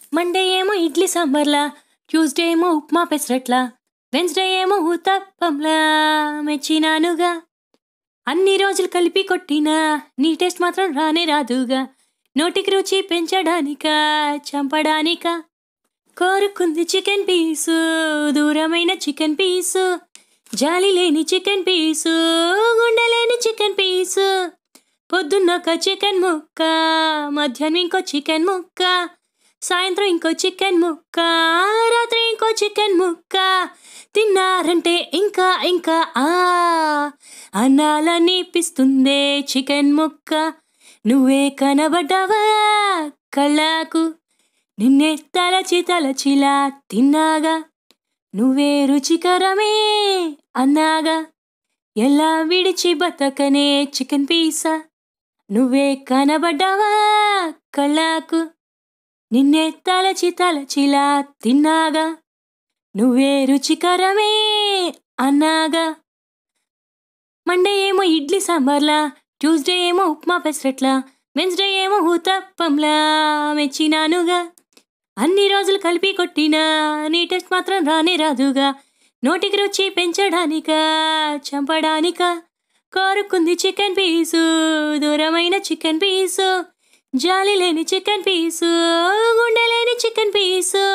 Monday ఏమో idli సాంబార్లా Tuesday ఏమో upma పెసరట్లా Wednesday ఏమో ఊతప్పంలా మెచ్చినానుగా అన్ని రోజులు కలిపి కొట్టినా నీ టేస్ట్ మాత్రం రానే రాదుగా నోటికి రుచి పెంచడానికా చంపడానికా కోరుకుంది చికెన్ పీసు దూరమైన చికెన్ పీసు జాలి లేని చికెన్ పీసు గుండెలేని చికెన్ పీసు పొద్దున్నొక చికెన్ ముక్క మధ్యాహ్నం ఇంకో చికెన్ ముక్క సాయంత్రం ఇంకో చికెన్ ముక్క రాత్రి ఇంకో చికెన్ ముక్క తిన్నారంటే ఇంకా ఇంకా ఆ అన్నాలనిపిస్తుందే చికెన్ ముక్క నువ్వే కనబడ్డావా కళ్ళకు నిన్నే తలచి తలచిలా తిన్నాగా నువ్వే రుచికరమే అన్నాగా ఎలా విడిచి బతకనే చికెన్ పీసా నువ్వే కనబడ్డావా కళ్ళకు నిన్నే తలచి తలచిలా తిన్నాగా నువ్వే రుచికరమే అన్నాగా మండే ఏమో ఇడ్లీ సాంబార్లా ట్యూస్డే ఏమో ఉప్మా పెసరట్లా వెన్స్డే ఏమో ఊతప్పంలా మెచ్చినానుగా అన్ని రోజులు కలిపి కొట్టినా నీ టెస్ట్ మాత్రం రానే రాదుగా నోటికి రుచి పెంచడానికా చంపడానికా కోరుకుంది చికెన్ పీసు దూరమైన చికెన్ పీసు జాలి లేని చికెన్ పీసు గుండె లేని చికెన్ పీసు